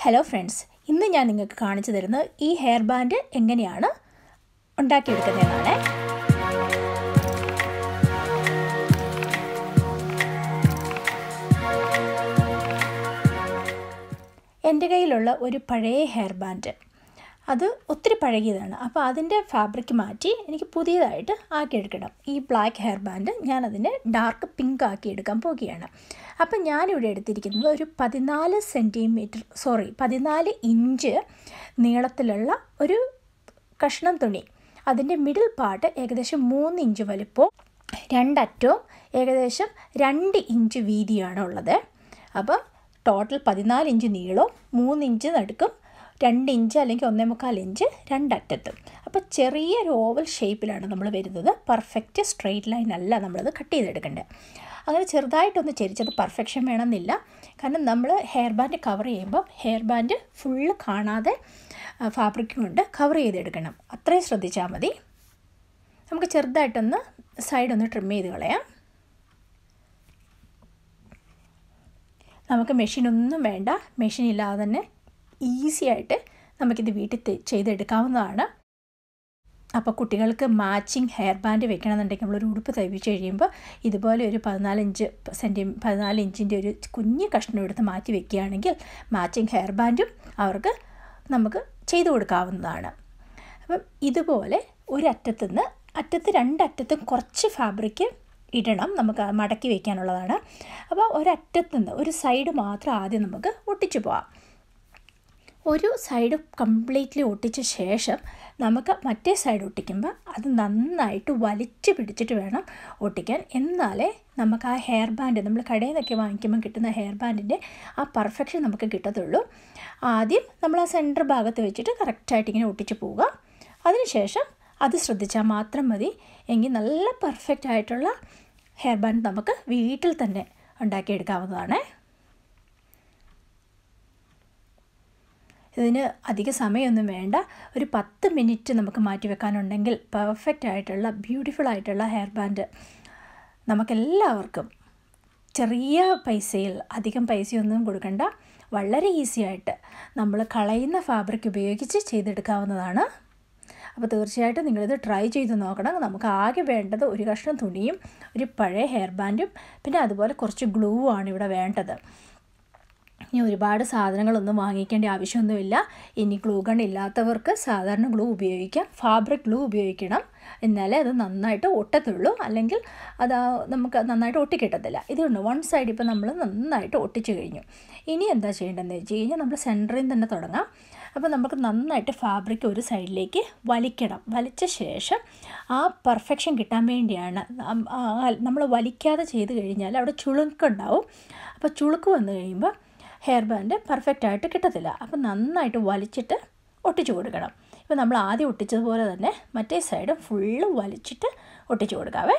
hello friends ഇന്ന് ഞാൻ നിങ്ങൾക്ക് കാണിച്ചു തരുന്നത് ഈ ഹെയർ ബാൻഡ് എങ്ങനെയാണ് ഉണ്ടാക്കിയെടുക്കുന്നതെന്നാണ് എൻ്റെ കയ്യിലുള്ള ഒരു പഴയ ഹെയർ ബാൻഡ് അത് ഒത്തിരി പഴകിയതാണ് അപ്പോൾ അതിൻ്റെ ഫാബ്രിക് മാറ്റി എനിക്ക് പുതിയതായിട്ട് ആക്കിയെടുക്കണം ഈ ബ്ലാക്ക് ഹെയർ ബാൻഡ് ഞാനതിനെ ഡാർക്ക് പിങ്ക് ആക്കി എടുക്കാൻ പോവുകയാണ് അപ്പം ഞാനിവിടെ എടുത്തിരിക്കുന്നത് ഒരു പതിനാല് സെൻറ്റിമീറ്റർ സോറി പതിനാല് ഇഞ്ച് നീളത്തിലുള്ള ഒരു കഷ്ണം തുണി അതിൻ്റെ മിഡിൽ പാർട്ട് ഏകദേശം മൂന്ന് ഇഞ്ച് വലിപ്പവും രണ്ടറ്റവും ഏകദേശം രണ്ട് ഇഞ്ച് വീതിയാണ് ഉള്ളത് അപ്പോൾ ടോട്ടൽ പതിനാല് ഇഞ്ച് നീളവും മൂന്ന് ഇഞ്ച് നടുക്കും രണ്ട് ഇഞ്ച് അല്ലെങ്കിൽ ഒന്നേ മുക്കാൽ ഇഞ്ച് രണ്ടറ്റത്തും അപ്പോൾ ചെറിയൊരു ഓവൽ ഷേപ്പിലാണ് നമ്മൾ വരുന്നത് പെർഫെക്റ്റ് സ്ട്രെയിറ്റ് ലൈൻ അല്ല നമ്മളത് കട്ട് ചെയ്തെടുക്കേണ്ടത് അങ്ങനെ ചെറുതായിട്ടൊന്ന് ചെരിച്ചത് പെർഫെക്ഷൻ വേണമെന്നില്ല കാരണം നമ്മൾ ഹെയർ ബാൻഡ് കവർ ചെയ്യുമ്പോൾ ഹെയർ ബാൻഡ് ഫുള്ള് കാണാതെ ഫാബ്രിക് കൊണ്ട് കവർ ചെയ്തെടുക്കണം അത്രയും ശ്രദ്ധിച്ചാൽ മതി നമുക്ക് ചെറുതായിട്ടൊന്ന് സൈഡൊന്ന് ട്രിം ചെയ്ത് കളയാം നമുക്ക് മെഷീനൊന്നും വേണ്ട മെഷീൻ ഇല്ലാതെ തന്നെ ഈസി ആയിട്ട് നമുക്കിത് വീട്ടിൽ ചെയ്തെടുക്കാവുന്നതാണ് അപ്പോൾ കുട്ടികൾക്ക് മാച്ചിങ് ഹെയർ ബാൻഡ് വെക്കണമെന്നുണ്ടെങ്കിൽ നമ്മളൊരു ഉടുപ്പ് തയ്പ്പിച്ച് കഴിയുമ്പോൾ ഇതുപോലെ ഒരു പതിനാലിഞ്ച് സെൻറ്റി പതിനാല് ഇഞ്ചിൻ്റെ ഒരു കുഞ്ഞ് കഷ്ണം എടുത്ത് മാറ്റി വെക്കുകയാണെങ്കിൽ മാച്ചിങ് ഹെയർ ബാൻഡും അവർക്ക് നമുക്ക് ചെയ്തു കൊടുക്കാവുന്നതാണ് അപ്പം ഇതുപോലെ ഒരറ്റത്തുനിന്ന് അറ്റത്ത് രണ്ടറ്റത്തും കുറച്ച് ഫാബ്രിക് ഇടണം നമുക്ക് മടക്കി വയ്ക്കാനുള്ളതാണ് അപ്പോൾ ഒരറ്റത്തുനിന്ന് ഒരു സൈഡ് മാത്രം ആദ്യം നമുക്ക് ഒട്ടിച്ചു പോവാം ഒരു സൈഡ് കംപ്ലീറ്റ്ലി ഒട്ടിച്ച ശേഷം നമുക്ക് മറ്റേ സൈഡ് ഒട്ടിക്കുമ്പോൾ അത് നന്നായിട്ട് വലിച്ചു പിടിച്ചിട്ട് വേണം ഒട്ടിക്കാൻ എന്നാലേ നമുക്ക് ആ ഹെയർ ബാൻഡ് നമ്മൾ കടയിൽ നിന്നൊക്കെ വാങ്ങിക്കുമ്പോൾ കിട്ടുന്ന ഹെയർ ബാൻഡിൻ്റെ ആ പെർഫെക്ഷൻ നമുക്ക് കിട്ടത്തുള്ളൂ ആദ്യം നമ്മൾ ആ സെൻറ്റർ ഭാഗത്ത് വെച്ചിട്ട് കറക്റ്റായിട്ട് ഇങ്ങനെ ഒട്ടിച്ച് പോവുക അതിനുശേഷം അത് ശ്രദ്ധിച്ചാൽ മാത്രം മതി എങ്കിൽ നല്ല പെർഫെക്റ്റ് ആയിട്ടുള്ള ഹെയർ ബാൻഡ് നമുക്ക് വീട്ടിൽ തന്നെ ഉണ്ടാക്കിയെടുക്കാവുന്നതാണ് ഇതിന് അധിക സമയമൊന്നും വേണ്ട ഒരു പത്ത് മിനിറ്റ് നമുക്ക് മാറ്റി വെക്കാനുണ്ടെങ്കിൽ പെർഫെക്റ്റ് ആയിട്ടുള്ള ബ്യൂട്ടിഫുൾ ആയിട്ടുള്ള ഹെയർ ബാൻഡ് നമുക്കെല്ലാവർക്കും ചെറിയ പൈസയിൽ അധികം പൈസയൊന്നും കൊടുക്കണ്ട വളരെ ഈസി ആയിട്ട് നമ്മൾ കളയുന്ന ഫാബ്രിക് ഉപയോഗിച്ച് ചെയ്തെടുക്കാവുന്നതാണ് അപ്പോൾ തീർച്ചയായിട്ടും നിങ്ങളിത് ട്രൈ ചെയ്ത് നോക്കണം നമുക്ക് ആകെ വേണ്ടത് ഒരു കഷ്ണം തുണിയും ഒരു പഴയ ഹെയർ ബാൻഡും പിന്നെ അതുപോലെ കുറച്ച് ഗ്ലൂ ആണ് ഇവിടെ വേണ്ടത് ഇനി ഒരുപാട് സാധനങ്ങളൊന്നും വാങ്ങിക്കേണ്ട ആവശ്യമൊന്നുമില്ല ഇനി ഗ്ലൂ ഗൺ ഇല്ലാത്തവർക്ക് സാധാരണ ഗ്ലൂ ഉപയോഗിക്കാം ഫാബ്രിക് ഗ്ലൂ ഉപയോഗിക്കണം എന്നാലേ അത് നന്നായിട്ട് ഒട്ടത്തുള്ളൂ അല്ലെങ്കിൽ അത് നമുക്ക് നന്നായിട്ട് ഒട്ടിക്കിട്ടത്തില്ല ഇതുകൊണ്ട് വൺ സൈഡ് ഇപ്പോൾ നമ്മൾ നന്നായിട്ട് ഒട്ടിച്ചു കഴിഞ്ഞു ഇനി എന്താ ചെയ്യേണ്ടതെന്ന് വെച്ച് കഴിഞ്ഞാൽ നമ്മൾ സെൻറ്ററിൽ തന്നെ തുടങ്ങാം അപ്പോൾ നമുക്ക് നന്നായിട്ട് ഫാബ്രിക് ഒരു സൈഡിലേക്ക് വലിക്കണം വലിച്ച ശേഷം ആ പെർഫെക്ഷൻ കിട്ടാൻ വേണ്ടിയാണ് നമ്മൾ വലിക്കാതെ ചെയ്ത് കഴിഞ്ഞാൽ അവിടെ ചുളുക്കുണ്ടാവും അപ്പോൾ ചുളുക്ക് വന്നു കഴിയുമ്പോൾ ഹെയർ ബാൻഡ് പെർഫെക്റ്റ് ആയിട്ട് കിട്ടത്തില്ല അപ്പം നന്നായിട്ട് വലിച്ചിട്ട് ഒട്ടിച്ചു കൊടുക്കണം ഇപ്പോൾ നമ്മൾ ആദ്യം ഒട്ടിച്ചതുപോലെ തന്നെ മറ്റേ സൈഡ് ഫുള്ള് വലിച്ചിട്ട് ഒട്ടിച്ചു കൊടുക്കാവേ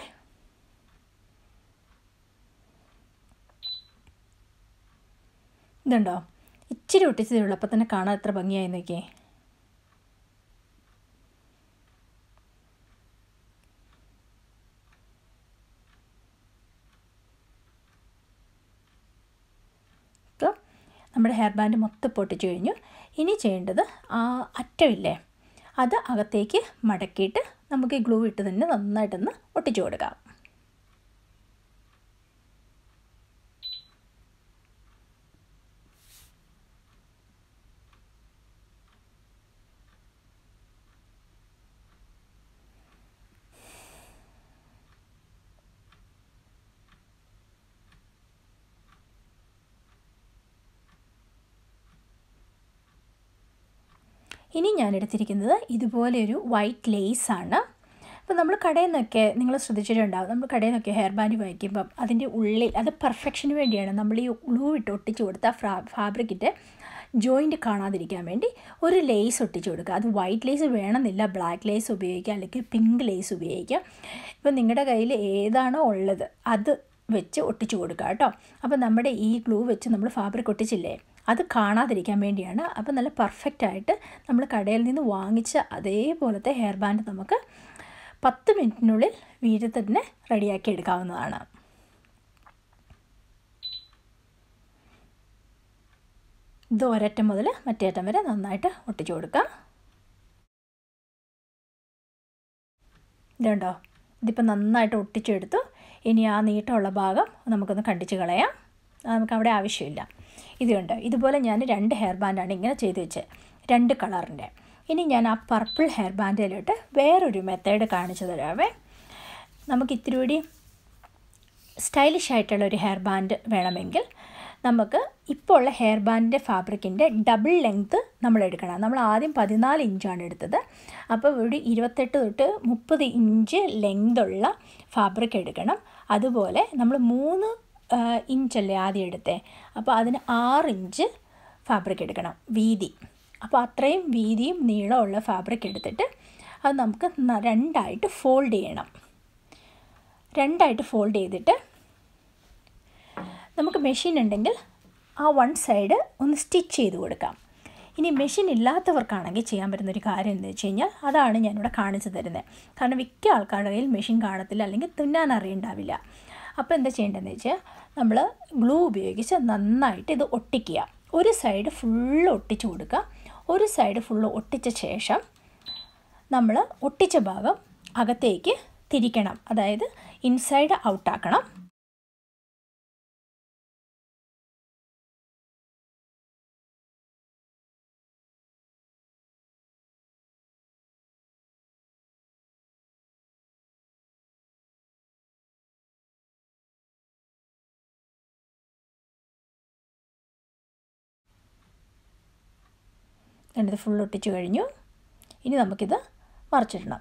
ഇതുണ്ടോ ഇച്ചിരി ഒട്ടിച്ചതേ ഉള്ളൂ അപ്പം തന്നെ കാണാൻ എത്ര ഭംഗിയായി നോക്കിയേ ഇപ്പോൾ നമ്മുടെ ഹെയർ ബാൻഡ് മൊത്തം പൊട്ടിച്ചു കഴിഞ്ഞു ഇനി ചെയ്യേണ്ടത് ആ അറ്റമില്ലേ അത് അകത്തേക്ക് മടക്കിയിട്ട് നമുക്ക് ഈ ഗ്ലൂ ഇട്ട് തന്നെ നന്നായിട്ടൊന്ന് ഒട്ടിച്ചു കൊടുക്കാം ഇനി ഞാൻ എടുത്തിരിക്കുന്നത് ഇതുപോലെ ഒരു വൈറ്റ് ലേസ് ആണ് അപ്പോൾ നമ്മൾ കടയിൽ നിന്നൊക്കെ നിങ്ങൾ ശ്രദ്ധിച്ചിട്ടുണ്ടാവും നമ്മൾ കടയിൽ നിന്നൊക്കെ ഹെയർ ബാൻഡ് വാങ്ങിക്കുമ്പം അതിൻ്റെ ഉള്ളിൽ അത് പെർഫെക്ഷന് വേണ്ടിയാണ് നമ്മൾ ഈ ഗ്ലൂ ഇട്ട് ഒട്ടിച്ച് കൊടുത്ത ഫ്രാ ഫാബ്രിക്കിൻ്റെ ജോയിൻറ്റ് കാണാതിരിക്കാൻ വേണ്ടി ഒരു ലേസ് ഒട്ടിച്ച് കൊടുക്കുക അത് വൈറ്റ് ലേസ് വേണമെന്നില്ല ബ്ലാക്ക് ലേസ് ഉപയോഗിക്കുക അല്ലെങ്കിൽ പിങ്ക് ലേസ് ഉപയോഗിക്കുക ഇപ്പോൾ നിങ്ങളുടെ കയ്യിൽ ഏതാണോ ഉള്ളത് അത് വെച്ച് ഒട്ടിച്ചു കൊടുക്കുക കേട്ടോ അപ്പോൾ നമ്മുടെ ഈ ഗ്ലൂ വെച്ച് നമ്മൾ ഫാബ്രിക് ഒട്ടിച്ചില്ലേ അത് കാണാതിരിക്കാൻ വേണ്ടിയാണ് അപ്പോൾ നല്ല പെർഫെക്റ്റ് ആയിട്ട് നമ്മൾ കടയിൽ നിന്ന് വാങ്ങിച്ച അതേപോലത്തെ ഹെയർ ബാൻഡ് നമുക്ക് പത്ത് മിനിറ്റിനുള്ളിൽ വീട്ടിൽ തന്നെ റെഡിയാക്കി എടുക്കാവുന്നതാണ് ഇത് ഒരറ്റം മുതൽ മറ്റേ അറ്റം വരെ നന്നായിട്ട് ഒട്ടിച്ചു കൊടുക്കാം ഇതുണ്ടോ ഇതിപ്പോൾ നന്നായിട്ട് ഒട്ടിച്ചെടുത്തു ഇനി ആ നീട്ടമുള്ള ഭാഗം നമുക്കൊന്ന് കണ്ടിച്ച് കളയാം നമുക്ക് അവിടെ ആവശ്യമില്ല ഇതുണ്ട് ഇതുപോലെ ഞാൻ രണ്ട് ഹെയർ ബാൻഡാണ് ഇങ്ങനെ ചെയ്ത് വെച്ചത് രണ്ട് കളറിൻ്റെ ഇനി ഞാൻ ആ പർപ്പിൾ ഹെയർ ബാൻഡിലോട്ട് വേറൊരു മെത്തേഡ് കാണിച്ചു തരാവേ നമുക്ക് ഇത്തിരി കൂടി സ്റ്റൈലിഷ് ആയിട്ടുള്ള ഒരു ഹെയർ ബാൻഡ് വേണമെങ്കിൽ നമുക്ക് ഇപ്പോൾ ഉള്ള ഹെയർ ബാൻഡിൻ്റെ ഫാബ്രിക്കിൻ്റെ ഡബിൾ ലെങ്ത്ത് നമ്മൾ എടുക്കണം നമ്മൾ ആദ്യം പതിനാല് ഇഞ്ചാണ് എടുത്തത് അപ്പോൾ ഒരു ഇരുപത്തെട്ട് തൊട്ട് മുപ്പത് ഇഞ്ച് ലെങ്തുള്ള ഫാബ്രിക് എടുക്കണം അതുപോലെ നമ്മൾ മൂന്ന് ഇഞ്ചല്ലേ ആദ്യം എടുത്തേ അപ്പോൾ അതിന് ആറ് ഇഞ്ച് ഫാബ്രിക് എടുക്കണം വീതി അപ്പോൾ അത്രയും വീതിയും നീളമുള്ള ഫാബ്രിക് എടുത്തിട്ട് അത് നമുക്ക് രണ്ടായിട്ട് ഫോൾഡ് ചെയ്യണം രണ്ടായിട്ട് ഫോൾഡ് ചെയ്തിട്ട് നമുക്ക് മെഷീൻ ഉണ്ടെങ്കിൽ ആ വൺ സൈഡ് ഒന്ന് സ്റ്റിച്ച് ചെയ്ത് കൊടുക്കാം ഇനി മെഷീൻ ഇല്ലാത്തവർക്കാണെങ്കിൽ ചെയ്യാൻ പറ്റുന്നൊരു കാര്യം എന്ന് വെച്ച് കഴിഞ്ഞാൽ അതാണ് ഞാനിവിടെ കാണിച്ചു തരുന്നത് കാരണം മിക്ക ആൾക്കാരുടെ കയ്യിൽ മെഷീൻ കാണത്തില്ല അല്ലെങ്കിൽ തുന്നാൻ അറിയണ്ടാവില്ല അപ്പോൾ എന്താ ചെയ്യേണ്ടതെന്ന് വെച്ചാൽ നമ്മൾ ഗ്ലൂ ഉപയോഗിച്ച് നന്നായിട്ട് ഇത് ഒട്ടിക്കുക ഒരു സൈഡ് ഫുള്ള് ഒട്ടിച്ചു കൊടുക്കുക ഒരു സൈഡ് ഫുള്ള് ഒട്ടിച്ച ശേഷം നമ്മൾ ഒട്ടിച്ച ഭാഗം അകത്തേക്ക് തിരിക്കണം അതായത് ഇൻസൈഡ് ഔട്ടാക്കണം എന്നിട്ട് ഫുൾ ഒട്ടിച്ചു കഴിഞ്ഞു ഇനി നമുക്കിത് മറിച്ചിടണം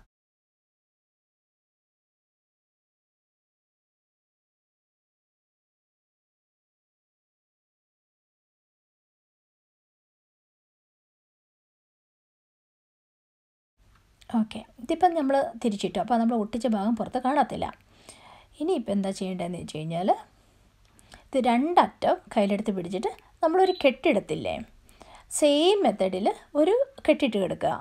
ഓക്കെ ഇതിപ്പം നമ്മൾ തിരിച്ചിട്ടു അപ്പോൾ നമ്മൾ ഒട്ടിച്ച ഭാഗം പുറത്ത് കാണത്തില്ല ഇനിയിപ്പോൾ എന്താ ചെയ്യേണ്ടതെന്ന് വെച്ച് കഴിഞ്ഞാൽ ഇത് രണ്ടറ്റം കയ്യിലെടുത്ത് പിടിച്ചിട്ട് നമ്മളൊരു കെട്ടിടത്തില്ലേ സെയിം മെത്തഡിൽ ഒരു കെട്ടിട്ട് കിടക്കുക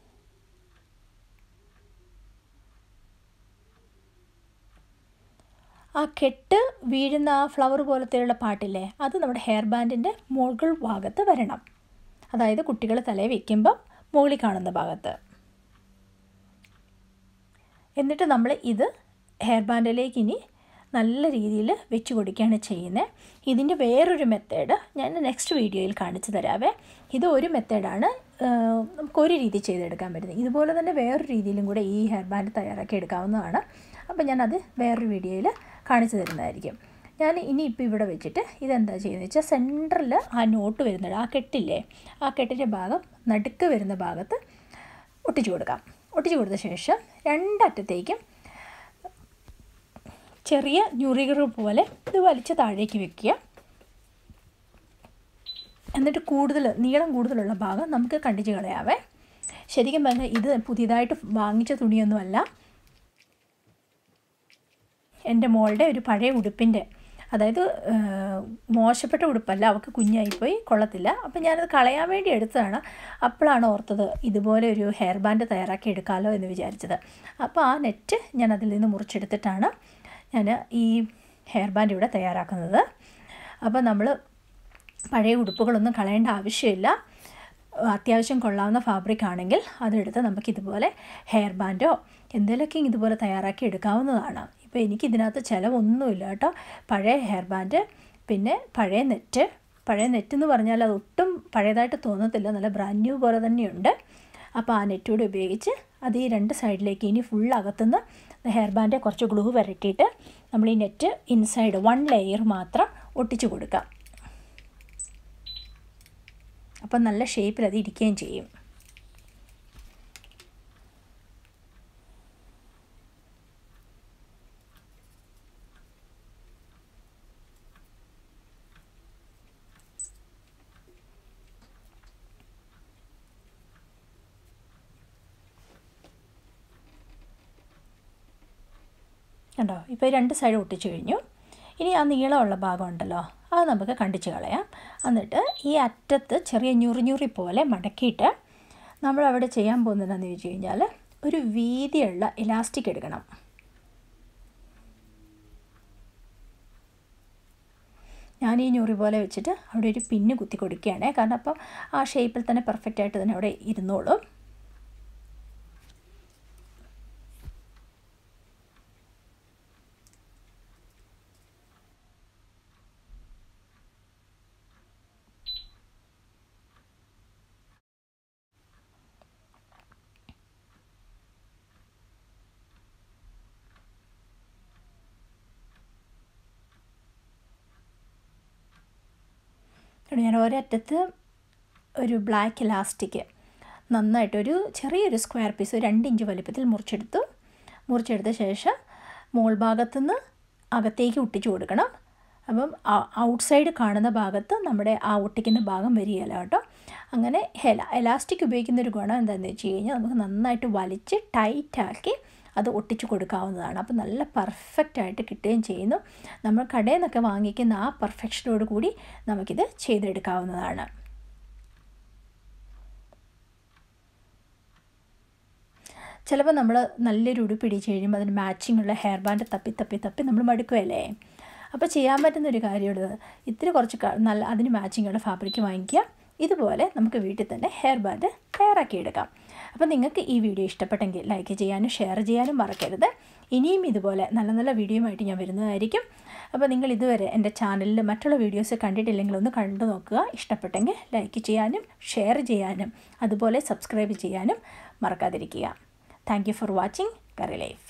ആ കെട്ട് വീഴുന്ന ആ ഫ്ലവർ പോലത്തെയുള്ള പാട്ടില്ലേ അത് നമ്മുടെ ഹെയർ ബാൻഡിൻ്റെ മുകൾ ഭാഗത്ത് വരണം അതായത് കുട്ടികൾ തലയിൽ വയ്ക്കുമ്പം മുകളിൽ കാണുന്ന ഭാഗത്ത് എന്നിട്ട് നമ്മൾ ഇത് ഹെയർ ബാൻഡിലേക്ക് ഇനി നല്ല രീതിയിൽ വെച്ച് കൊടുക്കുകയാണ് ചെയ്യുന്നത് ഇതിൻ്റെ വേറൊരു മെത്തേഡ് ഞാൻ നെക്സ്റ്റ് വീഡിയോയിൽ കാണിച്ചു തരാവേ ഇത് ഒരു മെത്തേഡാണ് നമുക്ക് ഒരു രീതി ചെയ്തെടുക്കാൻ പറ്റുന്നത് ഇതുപോലെ തന്നെ വേറൊരു രീതിയിലും കൂടെ ഈ ഹെയർ ബാൻഡ് തയ്യാറാക്കി എടുക്കാവുന്നതാണ് അപ്പോൾ ഞാനത് വേറൊരു വീഡിയോയിൽ കാണിച്ചു തരുന്നതായിരിക്കും ഞാൻ ഇനിയിപ്പോൾ ഇവിടെ വെച്ചിട്ട് ഇതെന്താ ചെയ്യുന്നത് വെച്ചാൽ സെൻറ്ററിൽ ആ നോട്ട് വരുന്നുണ്ട് ആ കെട്ടില്ലേ ആ കെട്ടിൻ്റെ ഭാഗം നടുക്ക് വരുന്ന ഭാഗത്ത് ഒട്ടിച്ചു കൊടുക്കാം ഒട്ടിച്ചു കൊടുത്ത ശേഷം രണ്ടറ്റത്തേക്കും ചെറിയ ഞുറികൾ പോലെ ഇത് വലിച്ച് താഴേക്ക് വെക്കുക എന്നിട്ട് കൂടുതൽ നീളം കൂടുതലുള്ള ഭാഗം നമുക്ക് കണ്ടിച്ച് കളയാവേ ശരിക്കും പറഞ്ഞാൽ ഇത് പുതിയതായിട്ട് വാങ്ങിച്ച തുണിയൊന്നുമല്ല എൻ്റെ മോളുടെ ഒരു പഴയ ഉടുപ്പിൻ്റെ അതായത് മോശപ്പെട്ട ഉടുപ്പല്ല അവൾക്ക് കുഞ്ഞായിപ്പോയി കൊള്ളത്തില്ല അപ്പം ഞാനത് കളയാൻ വേണ്ടി എടുത്തതാണ് അപ്പോഴാണ് ഓർത്തത് ഇതുപോലെ ഒരു ഹെയർ ബാൻഡ് തയ്യാറാക്കി എടുക്കാമല്ലോ എന്ന് വിചാരിച്ചത് അപ്പോൾ ആ നെറ്റ് ഞാൻ അതിൽ നിന്ന് മുറിച്ചെടുത്തിട്ടാണ് ഞാൻ ഈ ഹെയർ ബാൻഡ് ഇവിടെ തയ്യാറാക്കുന്നത് അപ്പോൾ നമ്മൾ പഴയ ഉടുപ്പുകളൊന്നും കളയേണ്ട ആവശ്യമില്ല അത്യാവശ്യം കൊള്ളാവുന്ന ഫാബ്രിക് ആണെങ്കിൽ അതെടുത്ത് നമുക്കിതുപോലെ ഹെയർ ബാൻഡോ എന്തെങ്കിലുമൊക്കെ ഇതുപോലെ തയ്യാറാക്കി എടുക്കാവുന്നതാണ് ഇപ്പോൾ എനിക്കിതിനകത്ത് ചിലവൊന്നുമില്ല കേട്ടോ പഴയ ഹെയർ ബാൻഡ് പിന്നെ പഴയ നെറ്റ് പഴയ നെറ്റ് എന്ന് പറഞ്ഞാൽ അത് ഒട്ടും പഴയതായിട്ട് തോന്നത്തില്ല നല്ല ബ്രാൻഡ് ന്യൂ പോലെ തന്നെയുണ്ട് അപ്പോൾ ആ നെറ്റ് കൂടെ ഉപയോഗിച്ച് അത് ഈ രണ്ട് സൈഡിലേക്ക് ഇനി ഫുൾ അകത്തുനിന്ന് ഹെയർ ബാൻഡ് കുറച്ച് ഗ്ലൂ വരട്ടിയിട്ട് നമ്മൾ ഈ നെറ്റ് ഇൻസൈഡ് വൺ ലെയർ മാത്രം ഒട്ടിച്ചു കൊടുക്കാം അപ്പം നല്ല ഷേപ്പിൽ അത് ഇരിക്കുകയും ചെയ്യും കണ്ടോ ഇപ്പോൾ രണ്ട് സൈഡ് ഒട്ടിച്ചു കഴിഞ്ഞു ഇനി ആ നീളമുള്ള ഭാഗം ഉണ്ടല്ലോ അത് നമുക്ക് കണ്ടിച്ച് കളയാം എന്നിട്ട് ഈ അറ്റത്ത് ചെറിയ ഞുറി പോലെ മടക്കിയിട്ട് നമ്മൾ അവിടെ ചെയ്യാൻ പോകുന്നതെന്ന് ചോദിച്ചു കഴിഞ്ഞാൽ ഒരു വീതിയുള്ള ഇലാസ്റ്റിക് എടുക്കണം ഞാൻ ഈ ഞൊറി പോലെ വെച്ചിട്ട് അവിടെ ഒരു പിന്ന് കുത്തി കൊടുക്കുകയാണേ കാരണം അപ്പം ആ ഷേപ്പിൽ തന്നെ പെർഫെക്റ്റ് ആയിട്ട് തന്നെ അവിടെ ഇരുന്നോളും ഞാൻ ഒരറ്റത്ത് ഒരു ബ്ലാക്ക് ഇലാസ്റ്റിക് നന്നായിട്ടൊരു ചെറിയൊരു സ്ക്വയർ പീസ് ഒരു രണ്ട് ഇഞ്ച് വലിപ്പത്തിൽ മുറിച്ചെടുത്തു മുറിച്ചെടുത്ത ശേഷം മോൾ ഭാഗത്തുനിന്ന് അകത്തേക്ക് ഒട്ടിച്ചു കൊടുക്കണം അപ്പം ഔട്ട് സൈഡ് കാണുന്ന ഭാഗത്ത് നമ്മുടെ ആ ഒട്ടിക്കുന്ന ഭാഗം വരികയില്ല കേട്ടോ അങ്ങനെ ഹെല എലാസ്റ്റിക് ഉപയോഗിക്കുന്ന ഒരു ഗുണം എന്താണെന്ന് വെച്ച് കഴിഞ്ഞാൽ നമുക്ക് നന്നായിട്ട് വലിച്ച് ടൈറ്റാക്കി അത് ഒട്ടിച്ചു കൊടുക്കാവുന്നതാണ് അപ്പോൾ നല്ല പെർഫെക്റ്റ് ആയിട്ട് കിട്ടുകയും ചെയ്യുന്നു നമ്മൾ കടയിൽ നിന്നൊക്കെ വാങ്ങിക്കുന്ന ആ പെർഫെക്ഷനോട് കൂടി നമുക്കിത് ചെയ്തെടുക്കാവുന്നതാണ് ചിലപ്പോൾ നമ്മൾ നല്ലൊരു ഉടുപ്പ് ഇടിച്ച് കഴിയുമ്പോൾ അതിന് മാച്ചിങ് ഉള്ള ഹെയർ ബാൻഡ് തപ്പി തപ്പി തപ്പി നമ്മൾ മടുക്കുമല്ലേ അപ്പോൾ ചെയ്യാൻ പറ്റുന്ന ഒരു കാര്യമുള്ളത് ഇത്തിരി കുറച്ച് നല്ല അതിന് മാച്ചിങ് ഉള്ള ഫാബ്രിക് വാങ്ങിക്കുക ഇതുപോലെ നമുക്ക് വീട്ടിൽ തന്നെ ഹെയർ ബാൻഡ് തയ്യാറാക്കിയെടുക്കാം അപ്പോൾ നിങ്ങൾക്ക് ഈ വീഡിയോ ഇഷ്ടപ്പെട്ടെങ്കിൽ ലൈക്ക് ചെയ്യാനും ഷെയർ ചെയ്യാനും മറക്കരുത് ഇനിയും ഇതുപോലെ നല്ല നല്ല വീഡിയോയുമായിട്ട് ഞാൻ വരുന്നതായിരിക്കും അപ്പോൾ നിങ്ങൾ ഇതുവരെ എൻ്റെ ചാനലിൽ മറ്റുള്ള വീഡിയോസ് കണ്ടിട്ടില്ലെങ്കിൽ ഒന്ന് കണ്ടു നോക്കുക ഇഷ്ടപ്പെട്ടെങ്കിൽ ലൈക്ക് ചെയ്യാനും ഷെയർ ചെയ്യാനും അതുപോലെ സബ്സ്ക്രൈബ് ചെയ്യാനും മറക്കാതിരിക്കുക thank you for watching curry life